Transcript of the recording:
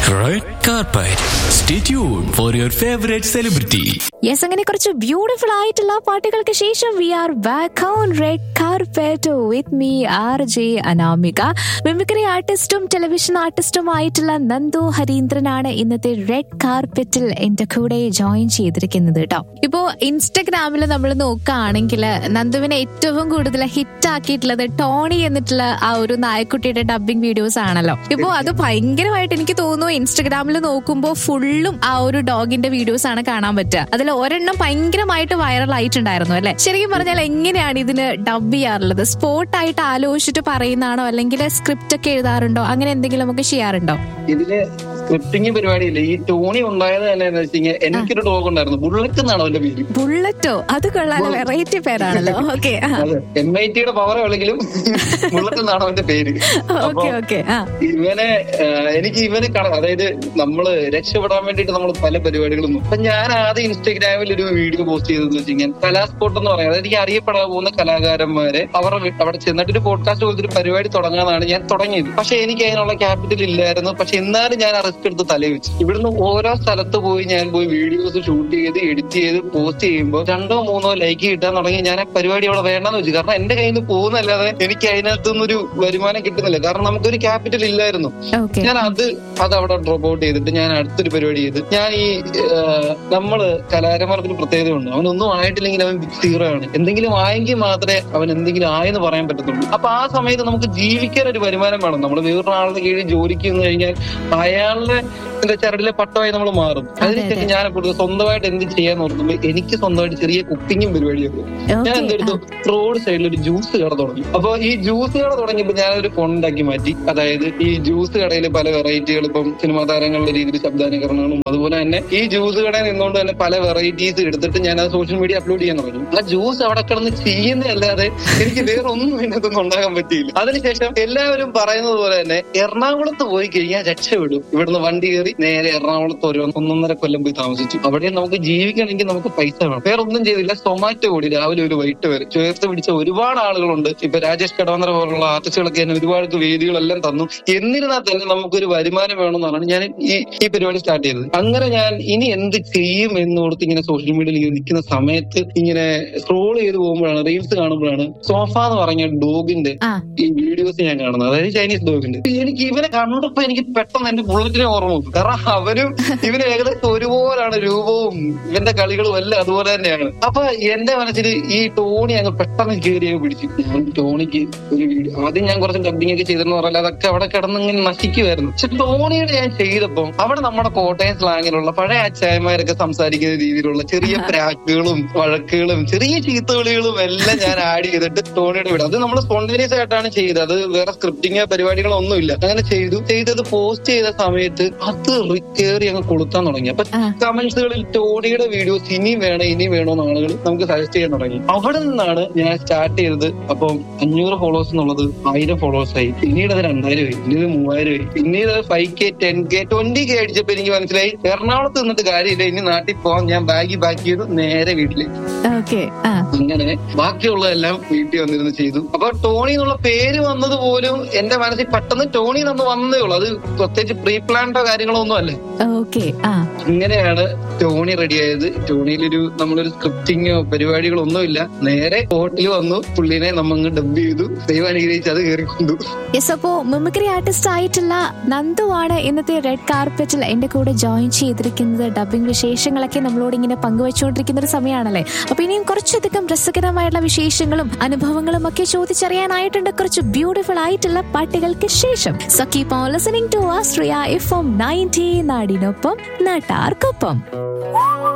Red carpet. Stay tuned for your favorite celebrity. Yes അങ്ങനെ കുറച്ച് beautiful ആയിട്ടുള്ള പാട്ടുകൾക്ക് ശേഷം we are back on red carpet with me R J Anamika mimicry ആർട്ടിസ്റ്റും television ആർട്ടിസ്റ്റും ആയിട്ടുള്ള നന്ദു ഹരീന്ദ്രനാണ് ഇന്നത്തെ റെഡ് കാർപെറ്റിൽ എന്റെ കൂടെ ജോയിൻ ചെയ്തിരിക്കുന്നത് കേട്ടോ ഇപ്പോ ഇൻസ്റ്റഗ്രാമിൽ നമ്മൾ നോക്കുകയാണെങ്കിൽ നന്ദുവിനെ ഏറ്റവും കൂടുതൽ ഹിറ്റ് ആക്കിയിട്ടുള്ളത് ടോണി എന്നിട്ടുള്ള ആ ഒരു നായക്കുട്ടിയുടെ ഡബിങ് വീഡിയോസ് ആണല്ലോ ഇപ്പോ അത് ഭയങ്കരമായിട്ട് എനിക്ക് തോന്നുന്നു ഇൻസ്റ്റഗ്രാമിൽ നോക്കുമ്പോൾ ഫുള്ളും ആ ഒരു ഡോഗിന്റെ വീഡിയോസ് ആണ് കാണാൻ പറ്റുക അതിൽ ഒരെണ്ണം ഭയങ്കരമായിട്ട് വൈറൽ ആയിട്ടുണ്ടായിരുന്നു അല്ലെ ശരിക്കും പറഞ്ഞാൽ എങ്ങനെയാണ് ഇതിന് ഡബ് ചെയ്യാറുള്ളത് സ്പോട്ട് ആയിട്ട് ആലോചിച്ചിട്ട് പറയുന്നതാണോ അല്ലെങ്കിൽ സ്ക്രിപ്റ്റ് ഒക്കെ എഴുതാറുണ്ടോ അങ്ങനെ എന്തെങ്കിലും ഒക്കെ ചെയ്യാറുണ്ടോ ഇതില് സ്ക്രിപ്റ്റിംഗ് പരിപാടിയില്ല ഈ ടോണി ഉണ്ടായത് തന്നെ എന്ന് വെച്ച് കഴിഞ്ഞാൽ എനിക്കൊരു ഡോഗ് ഉണ്ടായിരുന്നു ബുള്ളറ്റ് എന്നാണ് അവന്റെ പേര് ബുള്ളറ്റോ അത് കൊള്ളാൻ വെറൈറ്റി പേരാണല്ലോ ഓക്കെ അതെ എം ഐ ടിയുടെ പവർ ഉള്ളെങ്കിലും ബുള്ളറ്റ് എന്നാണ് അവന്റെ പേര് അപ്പൊ ഓക്കെ ഓക്കെ ആ ഇവനെ ആഹ് എനിക്ക് ഇവനെ കാണാം അതായത് നമ്മള് രക്ഷപ്പെടാൻ വേണ്ടിട്ട് നമ്മൾ പല പരിപാടികളും നോക്കും. അപ്പൊ ഞാൻ ആദ്യം ഇൻസ്റ്റാഗ്രാമിൽ ഒരു വീഡിയോ പോസ്റ്റ് ചെയ്തതെന്ന് വെച്ച് കഴിഞ്ഞാൽ കലാസ്പോട്ട് എന്ന് പറയാം അതായത് എനിക്ക് അറിയപ്പെടാൻ പോകുന്ന കലാകാരന്മാരെ അവർ അവിടെ ചെന്നിട്ട് ഒരു പോഡ്കാസ്റ്റ് പോലത്തെ ഒരു പരിപാടി തുടങ്ങാനാണ് ഞാൻ തുടങ്ങിയത് പക്ഷെ എനിക്ക് അതിനുള്ള ക്യാപിറ്റൽ ഇല്ലായിരുന്നു പക്ഷെ എന്നാലും ഞാൻ ആ റിസ്ക് എടുത്ത് തലവെച്ചു ഇവിടുന്ന് ഓരോ സ്ഥലത്ത് പോയി ഞാൻ പോയി വീഡിയോസ് ഷൂട്ട് ചെയ്ത് എഡിറ്റ് ചെയ്ത് പോസ്റ്റ് ചെയ്യുമ്പോൾ രണ്ടോ മൂന്നോ ലൈക്ക് കിട്ടാൻ തുടങ്ങി ഞാൻ ആ പരിപാടി അവിടെ വേണ്ടെന്ന് വെച്ചു കാരണം എന്റെ കയ്യിൽ നിന്ന് പോകുന്നല്ലാതെ എനിക്ക് അതിനകത്തുനിന്ന് ഒരു വരുമാനം കിട്ടുന്നില്ല കാരണം നമുക്കൊരു ക്യാപിറ്റൽ ഇല്ലായിരുന്നു ഓക്കെ ഞാൻ അത് അത് അവിടെ ഡ്രോപ്പ് ഔട്ട് ചെയ്തിട്ട് ഞാൻ അടുത്തൊരു പരിപാടി ചെയ്ത് ഞാൻ ഈ ആഹ്, നമ്മള് കലാകാരന്മാർക്ക് ഒരു പ്രത്യേകതയുണ്ട് അവനൊന്നും ആയിട്ടില്ലെങ്കിൽ അവൻ സീറോ ആണ് എന്തെങ്കിലും ആയെങ്കിൽ മാത്രമേ അവൻ എന്തെങ്കിലും ആയെന്ന് പറയാൻ പറ്റത്തുള്ളൂ അപ്പൊ ആ സമയത്ത് നമുക്ക് ജീവിക്കാൻ ഒരു വരുമാനം വേണം നമ്മൾ വേറൊരാളുടെ കീഴിൽ ജോലിക്ക് നിന്ന് കഴിഞ്ഞാൽ അയാളുടെ എന്താ ചരടിലെ പട്ടമായി നമ്മൾ മാറും അതിനുശേഷം ഞാൻ കൂടുതൽ സ്വന്തമായിട്ട് എന്ത് ചെയ്യാൻ നോക്കുമ്പോൾ എനിക്ക് സ്വന്തമായിട്ട് ചെറിയ കുക്കിങ്ങും പരിപാടിയൊക്കെ ഞാൻ എന്തെടുത്തു റോഡ് സൈഡിൽ ഒരു ജ്യൂസ് കട തുടങ്ങി അപ്പൊ ഈ ജ്യൂസ് കട തുടങ്ങിയപ്പോൾ ഞാനൊരു ഫോണുണ്ടാക്കി മാറ്റി അതായത് ഈ ജ്യൂസ് കടയിൽ പല വെറൈറ്റികൾ ഇപ്പം സിനിമാ താരങ്ങളുടെ രീതിയിൽ ശബ്ദാനുകരണങ്ങളും അതുപോലെ തന്നെ ഈ ജ്യൂസ് കടയിൽ നിന്നുകൊണ്ട് തന്നെ പല വെറൈറ്റീസ് എടുത്തിട്ട് ഞാൻ അത് സോഷ്യൽ മീഡിയ അപ്ലോഡ് ചെയ്യാൻ തുടങ്ങി ആ ജ്യൂസ് അവിടെ കിടന്ന് ചെയ്യുന്നതല്ലാതെ എനിക്ക് വേറെ ഒന്നും ഇതിനകത്തൊന്നും ഉണ്ടാകാൻ പറ്റിയില്ല അതിനുശേഷം എല്ലാവരും പറയുന്നത് പോലെ തന്നെ എറണാകുളത്ത് പോയി കഴിഞ്ഞാൽ രക്ഷപ്പെടും ഇവിടുന്ന് വണ്ടി കയറി നേരെ എറണാകുളത്ത് ഒരു ഒന്നൊന്നര കൊല്ലം പോയി താമസിച്ചു അവിടെ നമുക്ക് ജീവിക്കണമെങ്കിൽ നമുക്ക് പൈസ വേണം വേറെ ഒന്നും ചെയ്തില്ല സൊമാറ്റോ കൂടി രാവിലെ ഒരു വൈകിട്ട് വരെ ചേർത്ത് പിടിച്ച ഒരുപാട് ആളുകളുണ്ട് ഇപ്പൊ രാജേഷ് കടവന്തര പോലുള്ള ആർട്ടിസ്റ്റുകളൊക്കെ തന്നെ ഒരുപാട് വേദികളെല്ലാം തന്നു എന്നിരുന്നാൽ തന്നെ നമുക്കൊരു വരുമാനം വേണമെന്നാണ് ഞാൻ ഈ ഈ പരിപാടി സ്റ്റാർട്ട് ചെയ്തത് അങ്ങനെ ഞാൻ ഇനി എന്ത് ചെയ്യും എന്നോർത്ത് ഇങ്ങനെ സോഷ്യൽ മീഡിയയിൽ ഇങ്ങനെ നിൽക്കുന്ന സമയത്ത് ഇങ്ങനെ സ്ക്രോൾ ചെയ്ത് പോകുമ്പോഴാണ് റീൽസ് കാണുമ്പോഴാണ് സോഫ എന്ന് പറഞ്ഞ ഡോഗിന്റെ ആ ഈ വീഡിയോസ് ഞാൻ കാണുന്നത് അതായത് ചൈനീസ് ഡോഗിന്റെ എനിക്ക് ഇവനെ കണ്ടപ്പോ എനിക്ക് പെട്ടെന്ന് എന്റെ ബുള്ളറ്റിനെ ഓർമ്മ വന്നു കാരണം അവനും ഇവന് ഏകദേശം ഒരുപോലാണ് രൂപവും ഇവന്റെ കളികളും എല്ലാം അതുപോലെ തന്നെയാണ് അപ്പൊ എന്റെ മനസ്സിൽ ഈ ടോണി അങ്ങ് പെട്ടെന്ന് കയറി അങ്ങ് പിടിച്ചു ഞാൻ ടോണിക്ക് ഒരു വീഡിയോ ആദ്യം ഞാൻ കുറച്ച് ഡബിങ് ഒക്കെ ചെയ്തെന്ന് പറഞ്ഞാൽ അതൊക്കെ അവിടെ കിടന്ന് ഇങ്ങനെ നശിക്കുമായിരുന്നു പക്ഷെ ടോണിയുടെ ഞാൻ ചെയ്തപ്പം അവിടെ നമ്മുടെ കോട്ടയം സ്ലാങ്ങിലുള്ള പഴയ അച്ചായന്മാരൊക്കെ സംസാരിക്കുന്ന രീതിയിലുള്ള ചെറിയ പ്രാക്കുകളും വഴക്കുകളും ചെറിയ ചീത്തവിളികളും എല്ലാം ഞാൻ ആഡ് ചെയ്തിട്ട് ടോണിയുടെ വീട് അത് നമ്മൾ സ്പോണ്ടേനിയസ് ആയിട്ടാണ് ചെയ്തത് അത് വേറെ സ്ക്രിപ്റ്റിംഗ് പരിപാടികളോ ഒന്നുമില്ല അങ്ങനെ ചെയ്തു ചെയ്തത് പോസ്റ്റ് ചെയ്ത സമയത്ത് അത് കയറി അങ്ങ് കൊളുത്താൻ തുടങ്ങി അപ്പൊ ആ. കമന്റ്സുകളിൽ ടോണിയുടെ വീഡിയോസ് ഇനി വേണം ഇനി വേണോന്ന് ആളുകൾ നമുക്ക് സജസ്റ്റ് ചെയ്യാൻ തുടങ്ങി അവിടെ നിന്നാണ് ഞാൻ സ്റ്റാർട്ട് ചെയ്തത് അപ്പം അഞ്ഞൂറ് ഫോളോവേഴ്സ് എന്നുള്ളത് ആയിരം ഫോളോവേഴ്സ് ആയി പിന്നീട് അത് രണ്ടായിരം ആയി പിന്നീട് മൂവായിരം ആയി പിന്നീട് five K ten K twenty K അടിച്ചപ്പോ എനിക്ക് മനസ്സിലായി എറണാകുളത്ത് നിന്നിട്ട് കാര്യമില്ല ഇനി നാട്ടിൽ പോവാൻ ഞാൻ ബാഗി ബാക്കി ചെയ്തു നേരെ വീട്ടിലേക്ക് ഓക്കെ ആ അങ്ങനെ ബാക്കിയുള്ളതെല്ലാം വീട്ടിൽ വന്നിരുന്ന് ചെയ്തു അപ്പൊ ടോണി എന്നുള്ള പേര് വന്നത് പോലും എന്റെ മനസ്സിൽ പെട്ടെന്ന് ടോണി എന്ന് വന്നതേ ഉള്ളൂ അത് പ്രത്യേകിച്ച് പ്രീ പ്ലാൻഡോ കാര്യങ്ങളോ ഒന്നും അല്ല ഓക്കെ ആ ഇങ്ങനെയാണ് ടോണി റെഡിയായത് ടോണിയിലൊരു നമ്മളൊരു സ്ക്രിപ്റ്റിങ്ങോ പരിപാടികളോ ഒന്നുമില്ല നേരെ കോട്ടിൽ വന്നു പുള്ളിനെ നമ്മങ്ങ് ഡബ് ചെയ്തു ദൈവം അനുഗ്രഹിച്ച് അത് കയറിക്കൊണ്ടു യെസ് അപ്പോ മിമിക്രി ആർട്ടിസ്റ്റ് ആയിട്ടുള്ള നന്ദുവാണ് ഇന്നത്തെ റെഡ് കാർപ്പറ്റിൽ എന്റെ കൂടെ ജോയിൻ ചെയ്തിരിക്കുന്നത് ഡബിംഗ് വിശേഷങ്ങളൊക്കെ നമ്മളോട് ഇങ്ങനെ പങ്കുവെച്ചുകൊണ്ടിരിക്കുന്ന ഒരു സമയമാണല്ലേ അപ്പൊ ഇനിയും കുറച്ചധികം രസകരമായിട്ടുള്ള വിശേഷങ്ങളും അനുഭവങ്ങളും ഒക്കെ ചോദിച്ചറിയാനായിട്ടുണ്ട് കുറച്ച് ബ്യൂട്ടിഫുൾ ആയിട്ടുള്ള പാട്ടുകൾക്ക് ശേഷം so keep on listening to Austria F M ninety നാടിനൊപ്പം നാട്ടാർക്കൊപ്പം